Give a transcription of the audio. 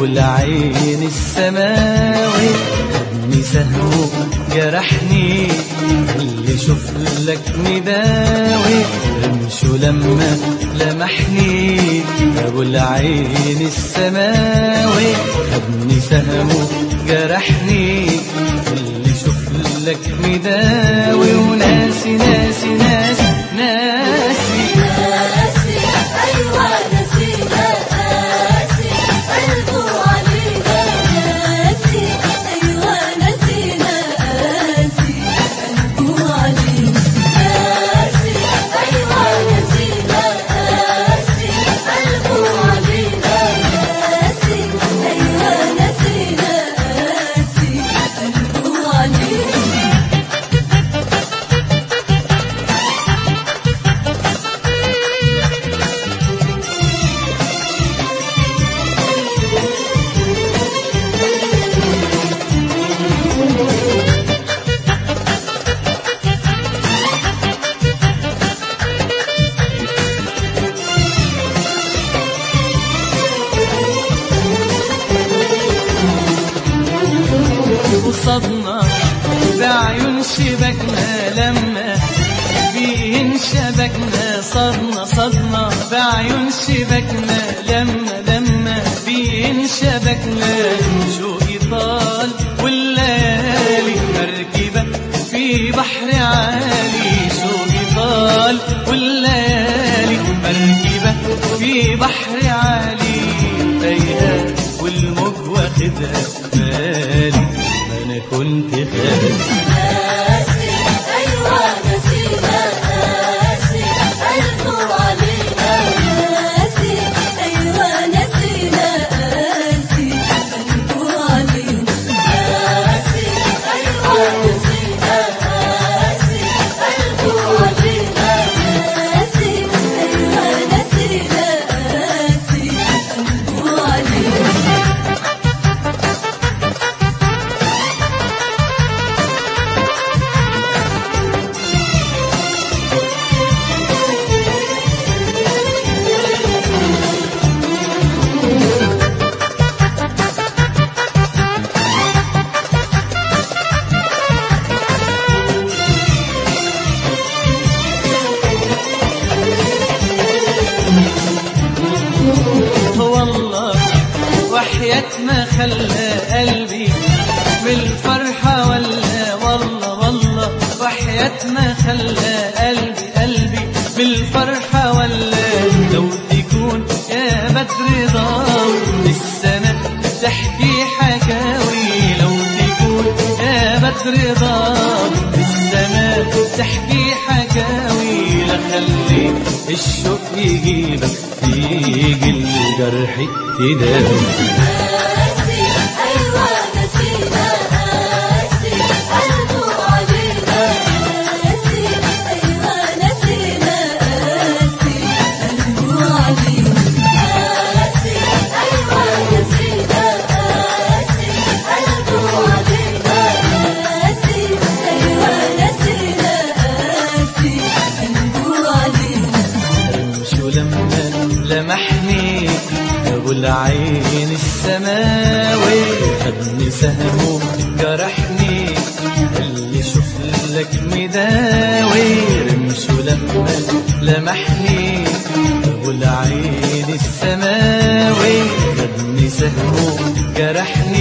ابو العين السماوي خدني سهمه جرحني اللي شوف لك نداوي رمشه لما لمحني ابو العين السماوي خدني سهمه جرحني اللي شوف لك نداوي وناسي ناسي ناسي ناسي ناسي أيوة نسينا ناسي قلبه علينا ناسي أيوة نسينا ناسي قلبه علينا ناسي أيوة نسينا ناسي قلبه علينا ناسي أيوة نسينا ناسي قلبه علينا وصدنا بعيون شبكنا لما بيهن شبكنا صدنا صدنا بعيون شبكنا لما لما بيهن شبكنا شوقي طال والليالي مركبة في بحر عالي شوقي طال والليالي مركبة في بحر عالي تايهة والموج واخدها بالي ما انا كنت خالي ناسي أيوة نسينا ناسي قلبه علينا ناسي أيوة نسينا ناسي قلبه علينا ناسي أيوة نسينا ناسي قلبه علينا ناسي أيوة نسينا ناسي قلبه علينا والله وحياة ما خلى قلبي من الفرحة ولا والله والله وحياة ما خلى قلبي قلبي من الفرحة ولا لو تكون يا بدر ضاوي السنة تحكي حكاوي لو تكون يا بدر ضاوي السماء تحكي حكاوي لخلي الشوق يجيبك تيجي الجرح تداوي ناسي أيوة نسينا ناسي قلبه علينا ناسي أيوة نسينا ناسي قلبه علينا ناسي أيوة نسينا ناسي قلبه علينا ناسي أيوة نسينا ناسي قلبه علينا شو لما لمحني ابو العين السماوي خدني سهمه جرحني اللي شوف لك مداوي رمشو لما لمحني ابو العين السماوي خدني سهمه جرحني